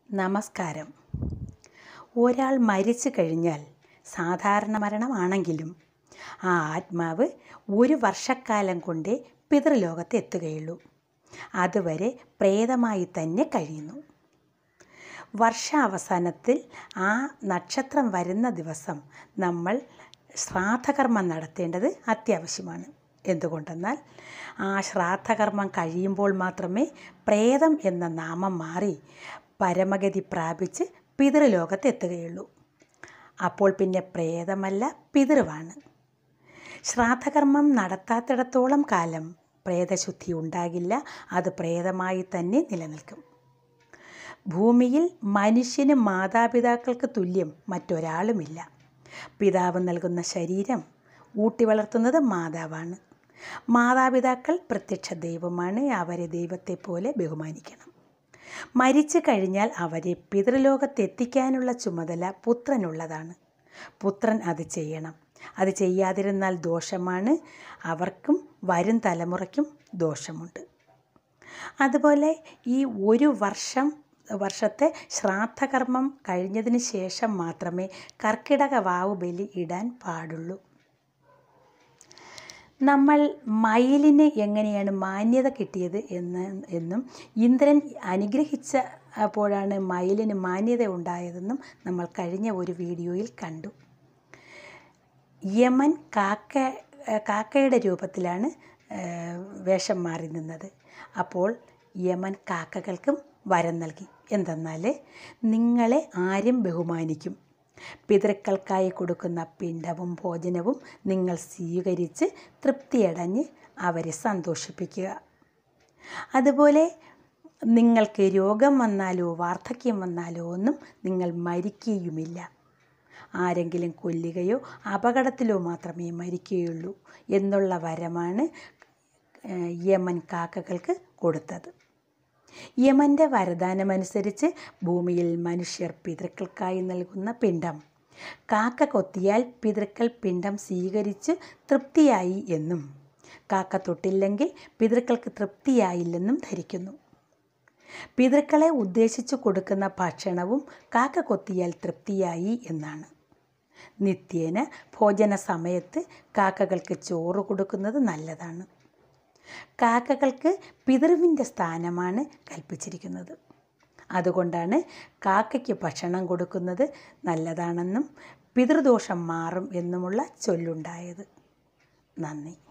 നമസ്കാരം ഒരാൾ മരിച്ചു കഴിഞ്ഞാൽ സാധാരണ മരണമാണെങ്കിലും ആ ആത്മാവ് ഒരു വർഷക്കാലം കൊണ്ടേ പിതൃലോകത്ത് എത്തുകയുള്ളൂ അതുവരെ പ്രേതമായി തന്നെ കഴിയുന്നു വർഷാവസാനത്തിൽ ആ നക്ഷത്രം വരുന്ന ദിവസം നമ്മൾ ശ്രാദ്ധകർമ്മം നടത്തേണ്ടത് അത്യാവശ്യമാണ് എന്തുകൊണ്ടെന്നാൽ ആ ശ്രാദ്ധകർമ്മം കഴിയുമ്പോൾ മാത്രമേ പ്രേതം എന്ന നാമം മാറി പരമഗതി പ്രാപിച്ച് പിതൃലോകത്ത് എത്തുകയുള്ളൂ അപ്പോൾ പിന്നെ പ്രേതമല്ല പിതൃവാണ് ശ്രാദ്ധകർമ്മം നടത്താത്തിടത്തോളം കാലം പ്രേതശുദ്ധി ഉണ്ടാകില്ല അത് പ്രേതമായി തന്നെ നിലനിൽക്കും ഭൂമിയിൽ മനുഷ്യന് മാതാപിതാക്കൾക്ക് തുല്യം മറ്റൊരാളുമില്ല പിതാവ് നൽകുന്ന ശരീരം ഊട്ടി വളർത്തുന്നത് മാതാവാണ് മാതാപിതാക്കൾ പ്രത്യക്ഷ ദൈവമാണ് അവരെ ദൈവത്തെ പോലെ ബഹുമാനിക്കണം മരിച്ചു കഴിഞ്ഞാൽ അവരെ പിതൃലോകത്തെത്തിക്കാനുള്ള ചുമതല പുത്രനുള്ളതാണ് പുത്രൻ അത് ചെയ്യണം അത് ചെയ്യാതിരുന്നാൽ ദോഷമാണ് അവർക്കും വരും തലമുറയ്ക്കും ദോഷമുണ്ട് അതുപോലെ ഈ ഒരു വർഷം വർഷത്തെ ശ്രാദ്ധകർമ്മം കഴിഞ്ഞതിന് ശേഷം മാത്രമേ കർക്കിടക വാവ് ബലി ഇടാൻ പാടുള്ളൂ നമ്മൾ മയിലിന് എങ്ങനെയാണ് മാന്യത കിട്ടിയത് എന്ന് എന്നും ഇന്ദ്രൻ അനുഗ്രഹിച്ച അപ്പോഴാണ് മയിലിന് മാന്യത ഉണ്ടായതെന്നും നമ്മൾ കഴിഞ്ഞ ഒരു വീഡിയോയിൽ കണ്ടു യമൻ കാക്ക കാക്കയുടെ രൂപത്തിലാണ് വേഷം മാറി നിന്നത് അപ്പോൾ യമൻ കാക്കകൾക്കും വരം നൽകി എന്തെന്നാൽ നിങ്ങളെ ആരും ബഹുമാനിക്കും പിതൃക്കൾക്കായി കൊടുക്കുന്ന പിണ്ടവും ഭോജനവും നിങ്ങൾ സ്വീകരിച്ച് തൃപ്തിയടഞ്ഞ് അവരെ സന്തോഷിപ്പിക്കുക അതുപോലെ നിങ്ങൾക്ക് രോഗം വന്നാലോ വാർദ്ധക്യം വന്നാലോ ഒന്നും നിങ്ങൾ മരിക്കുകയുമില്ല ആരെങ്കിലും കൊല്ലുകയോ അപകടത്തിലോ മാത്രമേ മരിക്കുകയുള്ളൂ എന്നുള്ള വരമാണ് യമൻ കാക്കകൾക്ക് കൊടുത്തത് യമൻ്റെ വരദാനമനുസരിച്ച് ഭൂമിയിൽ മനുഷ്യർ പിതൃക്കൾക്കായി നൽകുന്ന പിണ്ടം കാക്ക കൊത്തിയാൽ പിതൃക്കൾ പിണ്ടം സ്വീകരിച്ച് തൃപ്തിയായി എന്നും കാക്ക തൊട്ടില്ലെങ്കിൽ പിതൃക്കൾക്ക് തൃപ്തിയായില്ലെന്നും ധരിക്കുന്നു പിതൃക്കളെ ഉദ്ദേശിച്ചു കൊടുക്കുന്ന ഭക്ഷണവും കാക്ക കൊത്തിയാൽ തൃപ്തിയായി എന്നാണ് നിത്യേന ഭോജന സമയത്ത് കാക്കകൾക്ക് ചോറ് കൊടുക്കുന്നത് നല്ലതാണ് കാക്കകൾക്ക് പിതൃവിൻ്റെ സ്ഥാനമാണ് കൽപ്പിച്ചിരിക്കുന്നത് അതുകൊണ്ടാണ് കാക്കയ്ക്ക് ഭക്ഷണം കൊടുക്കുന്നത് നല്ലതാണെന്നും പിതൃദോഷം മാറും എന്നുമുള്ള ചൊല്ലുണ്ടായത് നന്ദി